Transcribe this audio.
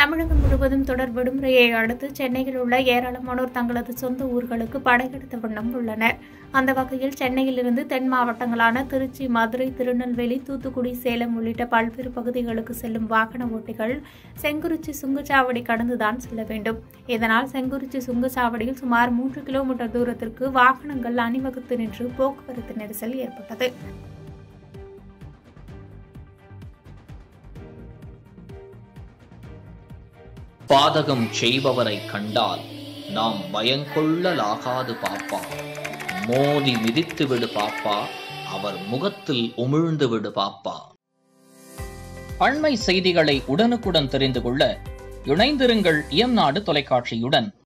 தமிழகம் முழுவதும் தொடர் விடுமுறையை அடுத்து சென்னையில் உள்ள ஏராளமானோர் தங்களது சொந்த ஊர்களுக்கு படையெடுத்த வண்ணம் உள்ளனர் அந்த வகையில் சென்னையிலிருந்து தென் மாவட்டங்களான திருச்சி மதுரை திருநெல்வேலி தூத்துக்குடி சேலம் உள்ளிட்ட பல்வேறு பகுதிகளுக்கு செல்லும் வாகன ஓட்டிகள் செங்குறிச்சி சுங்கச்சாவடி கடந்துதான் செல்ல வேண்டும் இதனால் செங்குறிச்சி சுங்கச்சாவடியில் சுமார் மூன்று கிலோமீட்டர் தூரத்திற்கு வாகனங்கள் அணிவகுத்து நின்று போக்குவரத்து நெரிசல் ஏற்பட்டது பாதகம் செய்பவரை கண்டால் நாம் பயங்கொள்ளலாகாது பாப்பா மோதி மிதித்து விடு பாப்பா அவர் முகத்தில் உமிழ்ந்து விடு பாப்பா அண்மை செய்திகளை உடனுக்குடன் தெரிந்து கொள்ள இணைந்திருங்கள் இயம்நாடு தொலைக்காட்சியுடன்